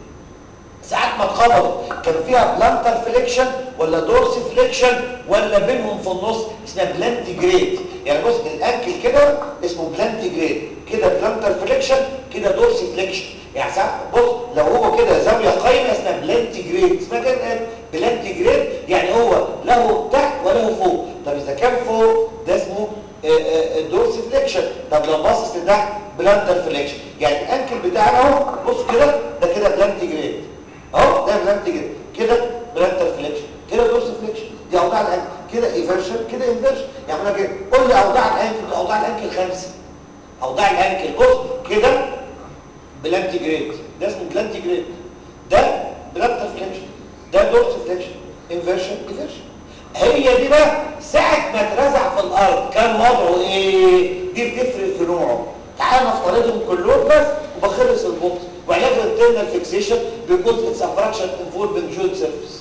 ساعات ما اتخبط كان فيها بلانتر فليكشن ولا دورسي فليكشن ولا بينهم في النص اسمها بلانتي جريد يعني بص الانكل كده اسمه بلانتي جريد كده بلانتر فليكشن كده دورسي فليكشن يعني ساعات بص لو هو كده زاويه قايمه اسمها بلانتي جريد اسمها كده بلانتي جريد يعني هو له تحت وله فوق طب اذا كان فوق ده اسمه دورسي فليكشن طب لو باصص لتحت بلانتر فليكشن يعني الانكل بتاعنا اهو بص كده ده كده بلانتي جريد اهو ده بلانت كده كده بلانتر فليكشن كده دورس فليكشن دي اوضاع الانكل كده ايفرشن كده انفرشن يعني انا كده قول لي اوضاع الانكل اوضاع الانكل خمسه اوضاع الانكل بص كده بلانت جريد ده اسمه بلانت جريد ده بلانتر فليكشن ده دورس فليكشن انفرشن ايفرشن هي دي بقى ساعه ما اترزع في الارض كان وضعه ايه دي بتفرق في نوعه تعال نفترضهم كلهم بس وبخلص البطء وعلاج الانترنال فيكسيشن بيكون اتس افراكشن انفولفنج جوينت سيرفيس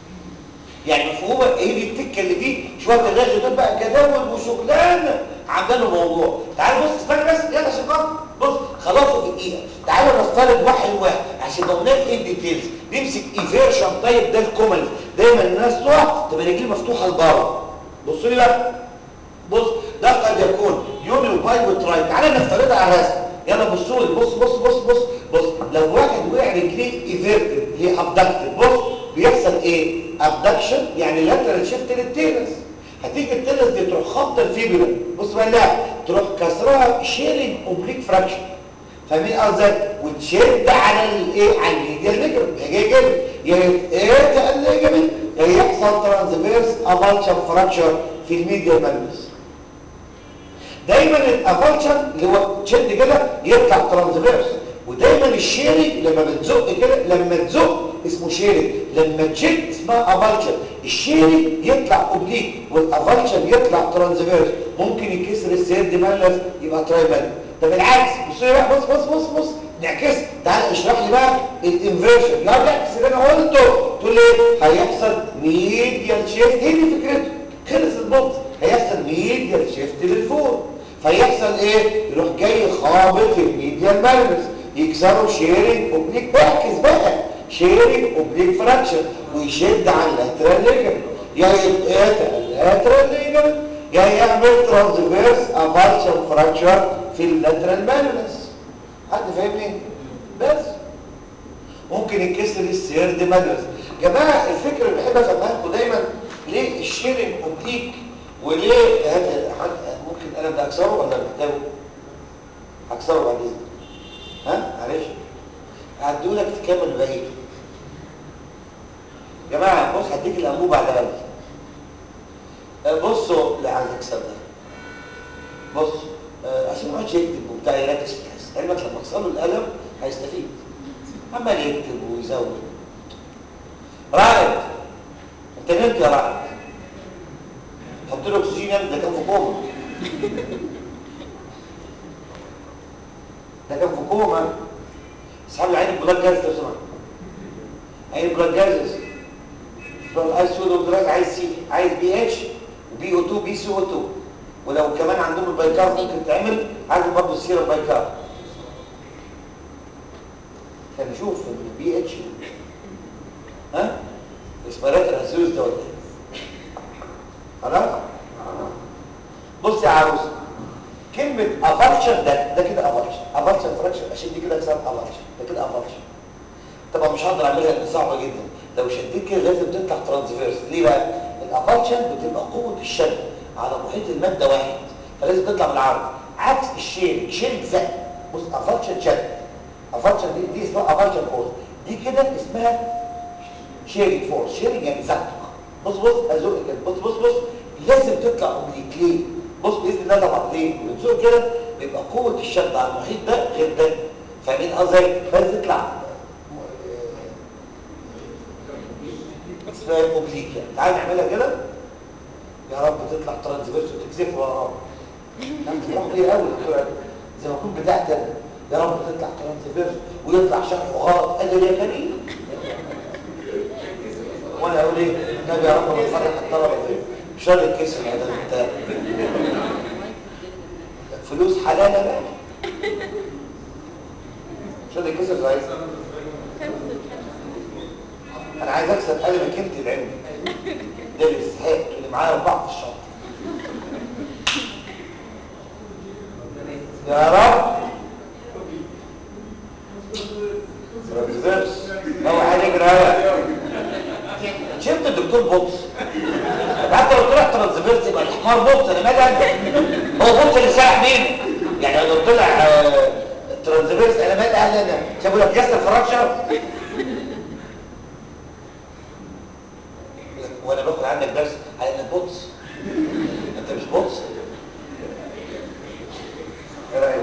يعني مفهومه ايه دي التكه اللي دي شويه الرغي دول بقى جداول وشغلانه عندنا موضوع تعال بص استنى بس يلا عشان خاطر بص خلاص في دقيقه تعالوا نفترض واحد واحد عشان لو ناخد ايه ديتيلز نمسك ايفيرشن طيب ده الكومنز دايما الناس تقع تبقى رجلي مفتوحه لبره بصوا لي بقى بص ده قد يكون يوني وباي وتراي تعالى نفترضها على الرسم يلا بصوا لي بص بص بص بص بص لو واحد وقع رجليه ايفيرتد هي ابدكتد بص بيحصل ايه ابدكشن يعني لاترال شيفت للتيرس هتيجي التيرس دي تروح خبطه الفيبولا بص بقى لا تروح كسرها شيرنج اوبليك فراكشن فاهمين قصدي وتشد على الايه على الميديال ليجمنت هي جايه كده يا ايه الليجمنت يا يحصل ترانسفيرس افالشن فراكشر في الميديال مالوس دايما الافالشن اللي هو تشد كده يطلع ترانسفيرس ودايما الشيرنج لما بتزق كده لما تزق اسمه شيرنج لما تشد اسمها افالشن الشيرنج يطلع اوبليك والافالشن يطلع ترانسفيرس ممكن يكسر السيرد مالس يبقى ترايمال ده بالعكس بص بقى بص بص بص بص نعكس تعال اشرح لي بقى الانفيرجن لا نعكس اللي انا قلته تقول لي هيحصل ميديال شيفت هي دي فكرته خلص البط هيحصل ميديال شيفت للفوق فيحصل ايه يروح جاي خابط في الميديال مالس يكسروا شيرنج اوبليك اعكس بقى شيرنج اوبليك فراكشن ويشد على اللاترال ليجمنت يا يتقطع اللاترال ليجمنت يا يعمل ترانسفيرس افالشن فراكشر في اللاترال مالس حد فاهمني بس ممكن يتكسر السيرد مالس جماعه الفكره اللي بحب افهمها لكم دايما ليه الشيرنج اوبليك وليه هذا ممكن انا بدي اكسره ولا محتاجه اكسره بعد اذنك ها معلش هدولك تكمل بقيته يا جماعه بص هديك الانبوبه على الاقل بصوا لا عايز اكسب ده بص آه، عشان ما يقعدش يكتب وبتاع يركز في الحس علمك لما تصل له القلم هيستفيد عمال يكتب ويزود رائد انت نمت يا رائد حط له اكسجين يا ابني، ده كان في كوما ده كان في كوما اسحب لي عين البلاد جاز لو سمحت عين البلاد جاز عايز سود وبلاز عايز سي عايز بي اتش وبي او 2 بي سي او 2 ولو كمان عندهم البايكار ممكن تعمل عايز برضه السيرم بايكار كان نشوف البي اتش ها اسبرات الاسيوس ده ولا ايه خلاص بص يا عروس كلمة افكشن ده ده كده افكشن افكشن فراكشن اشد دي كده اكسر افكشن ده كده افكشن طبعا مش هقدر اعملها لان صعبه جدا لو شديت كده لازم تطلع ترانسفيرس ليه بقى الافكشن بتبقى قوه الشد على محيط الماده واحد فلازم تطلع بالعرض عكس الشيل شيل زق بص افكشن شد افكشن دي دي اسمها افكشن فورس دي كده اسمها شيرنج فورس شيرنج يعني زق بص بص ازق كده بص بص بص لازم تطلع اوبليك ليه بص باذن الله طبعا ليه بتزق كده بيبقى قوه الشد على المحيط ده غير ده فاهمين قصدي لازم تطلع اسمها اوبليك يعني تعال نعملها كده يا رب تطلع ترانسفيرس وتكسف وراه انت تروح بيه قوي زي ما اكون بتاعت انا يا رب تطلع ترانسفيرس ويطلع شرح غلط قادر يا كريم وانا اقول ايه النبي يا رب بتفرح الطلبه فين مش راضي الكسر هذا انت فلوس حلالة بقى مش راضي الكسر عايز انا عايز اكسب قلبك انت العلم ده الاستحقاق اللي معايا اربعه في الشهر يا رب ترانسفيرس هو هنجري هلا شفت الدكتور بوكس حتى لو طلع ترانسفيرس يبقى الحمار بوكس انا مالي أنا؟ هو بوكس اللي ساعد مين يعني لو طلع آه، ترانسفيرس انا مالي اهل انا شافوا لك ياسر فراكشر وانا باخد عنك درس على انك بوكس انت مش بوكس ايه رايك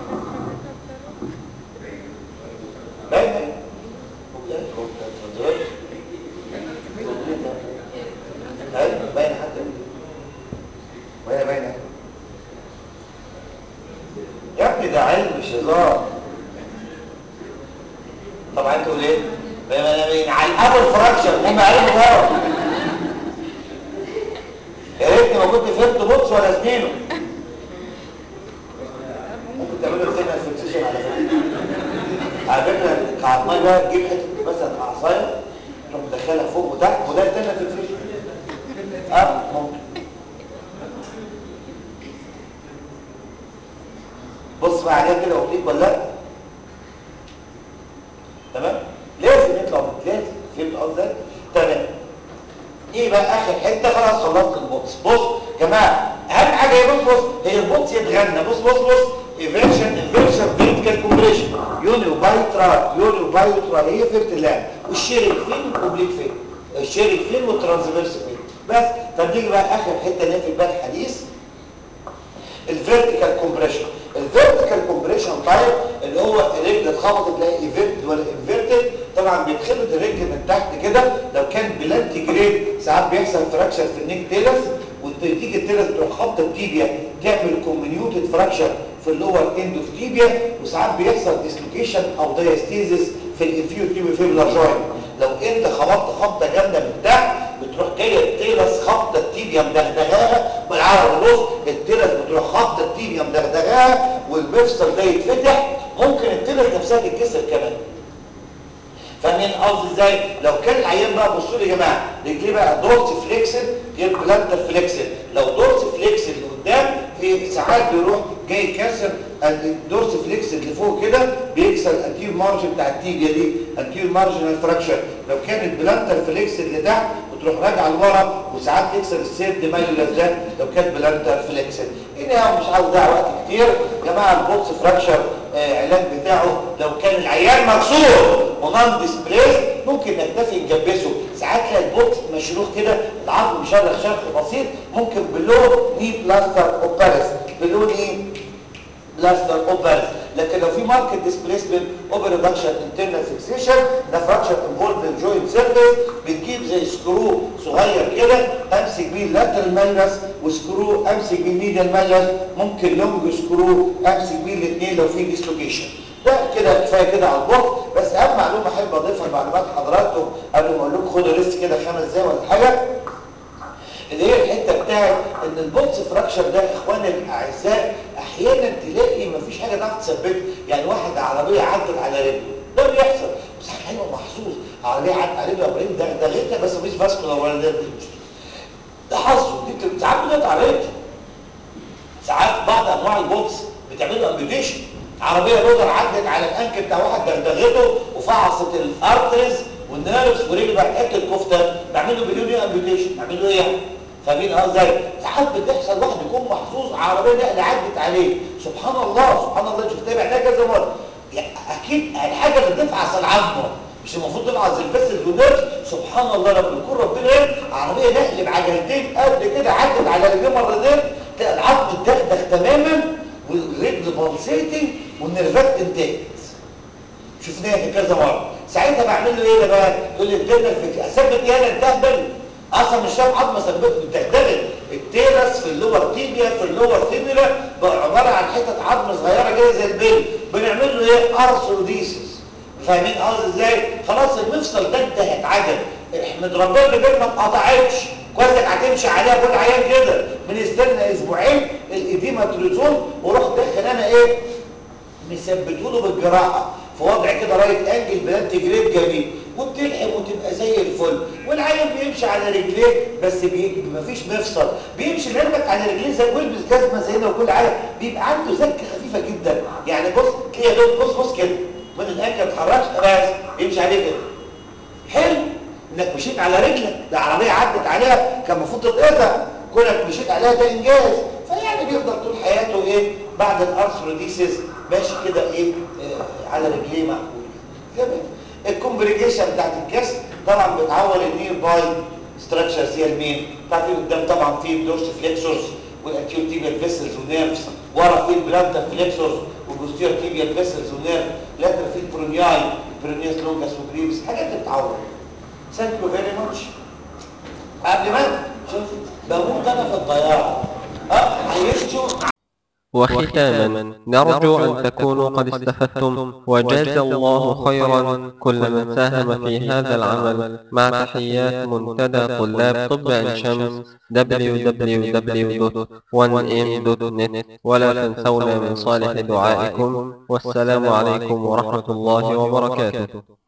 باينه ترانسفيرس ايوه باينه حتى وهي باينه يا ابني ده علم مش هزار طبعا انتوا ليه على الابل فراكشر هم عرفوا غلط يا ريتني ما كنت فهمت بوكس ولا سنينه ممكن تعملوا سنه فيكسيشن على فكره على فكره كعضماي بقى تجيب حته مثلا عصايه تروح مدخلها فوق وتحت وده التاني فيكسيشن اه ممكن بص بقى عليها كده اوبليك ولا لا تمام لازم يطلع من لازم فهمت قصدي تمام ايه بقى اخر حته خلاص خلصت البوكس بص يا جماعه اهم حاجه يا بص بص هي البوكس يتغنى بص بص بص ايفيرشن انفيرشن فيرتيكال كومبريشن يونيو بايترال يونيو بايترال هي فهمت اللعبه والشيرنج فين والاوبليك فين الشيرنج فين والترانسفيرس فين بس طب نيجي بقى اخر حته نقفل بقى الحديث الفيرتيكال كومبريشن الفيرتيكال كومبريشن تايب اللي هو الرجل اتخبطت تلاقي ايفيرتد ولا انفيرتد طبعا بيتخبط الرجل من تحت كده لو كان بلانتي جريد ساعات بيحصل فراكشر في النيك تيلس وتيجي التيلس تروح خبطه التيبيا تعمل كومينيوتد فراكشر في اللور اند اوف تيبيا وساعات بيحصل ديسلوكيشن او دايستيزيس في الانفيو تيبيا فيبلر جوينت لو انت خبطت خبطه جامده من تحت بتروح جايه التيلس خبطه التيبيا مدغدغاها بالعربي بص التيلس بتروح خبطه التيبيا مدغدغاها والمفصل ده يتفتح ممكن التيلس نفسها تتكسر كمان فاهمين قصدي ازاي لو كان العيان بقى بصوا لي يا جماعه رجليه بقى دورس فليكسل غير بلانتر فليكسل لو دورس فليكسل لقدام في ساعات بيروح جاي كسر الدورس فليكسل اللي فوق كده بيكسر الانتير مارجن بتاع التيبيا دي انتير مارجنال فراكشر لو كان البلانتر فليكسل اللي تحت وتروح راجع لورا وساعات تكسر السيرد ماليولاس ده لو كانت بلانتر فليكسد هنا مش عاوز اضيع وقت كتير يا جماعه البوتس فراكشر آه علاج بتاعه لو كان العيان مكسور ونان ديسبريس ممكن نكتفي نجبسه ساعات تلاقي البوت مشروخ كده العظم مشرخ شرخ بسيط ممكن بلو ني بلاستر اوبارس بلو ني بلاستر اوبرز لكن لو في ماركت ديسبليسمنت اوبر ريدكشن انترنال فيكسيشن ده فراكشر انفولد الجوينت سيرفيس بتجيب زي سكرو صغير كده امسك بيه اللاترال مالجس وسكرو امسك بيه الميديال مالجس ممكن لونج سكرو امسك بيه الاثنين لو في ديسلوكيشن ده كده كفايه كده على البوت بس اهم معلومه احب اضيفها لمعلومات حضراتكم قبل ما اقول لكم خدوا ريست كده خمس دقايق ولا حاجه اللي هي الحته بتاعت ان البوتس فراكشر ده اخواني الاعزاء احيانا تلاقي مفيش حاجه تعرف تثبتها يعني واحد عربيه عدت على رجله ده بيحصل بس حلو محظوظ عربيه عدت على رجله ابراهيم ده ده غيرتها بس مفيش فاسكولار ولا ده ده حظه دي بت- ساعات بتقطع رجل ساعات بعض انواع البوكس بتعمل له امبيوتيشن عربيه لودر عدت على الانك بتاع واحد دغدغته وفعصت الارترز والنيرفز ورجله بقت حته كفته بعمل له بليون امبيوتيشن بعمل له ايه يعني فاهمين اه ازاي ساعات بتحصل واحد يكون محظوظ عربيه نقل عدت عليه سبحان الله سبحان الله شفتها بعدها كذا مره يعني اكيد الحاجه اللي تفعص العظمه مش المفروض تفعص الفسل والنيرفز سبحان الله لما يكون ربنا ايه عربيه نقل بعجلتين قد كده عدت على رجليه مرتين تلاقي العظم اتدغدغ تماما والرجل بالسيتنج والنرفات انتهت شفناها كذا مره ساعتها بعمل له ايه ده بقى يقول لي الدنيا في اثبت ايه انا انتهبل اصلا مش فاهم عظمه ثبت بتهتبل التيرس في اللور تيبيا في اللور فيبولا بقى عباره عن حته عظم صغيره كده زي البيل بنعمل له ايه ارثروديسيس فاهمين قصدي ازاي خلاص المفصل ده انتهت عجل احمد ربنا اللي ما اتقطعتش كويس انك هتمشي عليها كل عيان كده بنستنى اسبوعين الايديما تريزون واروح داخل انا ايه مثبته له بالجراحه في وضع كده رايت انجل بلانت جريد جميل وبتلحم وتبقى زي الفل والعيل بيمشي على رجليه بس بي... مفيش مفصل بيمشي نرمك على رجليه زي ويلبس جزمه زينا وكل حاجه بيبقى عنده زكه خفيفه جدا يعني بص تلاقي دول بص بص كده من الانكل ما اتحركش بس يمشي عليه كده حلو انك مشيت على رجلك ده عربيه عدت عليها كان المفروض تتقطع كونك مشيت عليها ده انجاز فيعني بيفضل طول حياته ايه بعد الارثروديسيس ماشي كده ايه آه على رجليه معقول تمام الكومبريجيشن بتاعت الجسم طبعا بتعور النير باي ستراكشرز هي المين بتاعت قدام طبعا في الدورس فليكسورز والانتيور تيبيال فيسلز ونيرفز ورا في البلانتا فليكسورز والبوستير تيبيال فيسلز ونيرف لاتر في البرونياي برونياس لونجاس وجريفز حاجات بتعور ثانك يو فيري ماتش قبل ما شوف بموت انا في الضياع اه عيشته وختاما نرجو أن تكونوا قد استفدتم وجاز الله خيرا كل من ساهم في هذا العمل مع تحيات منتدى طلاب طب عين شمس www.1m.net ولا تنسونا من صالح دعائكم والسلام عليكم ورحمة الله وبركاته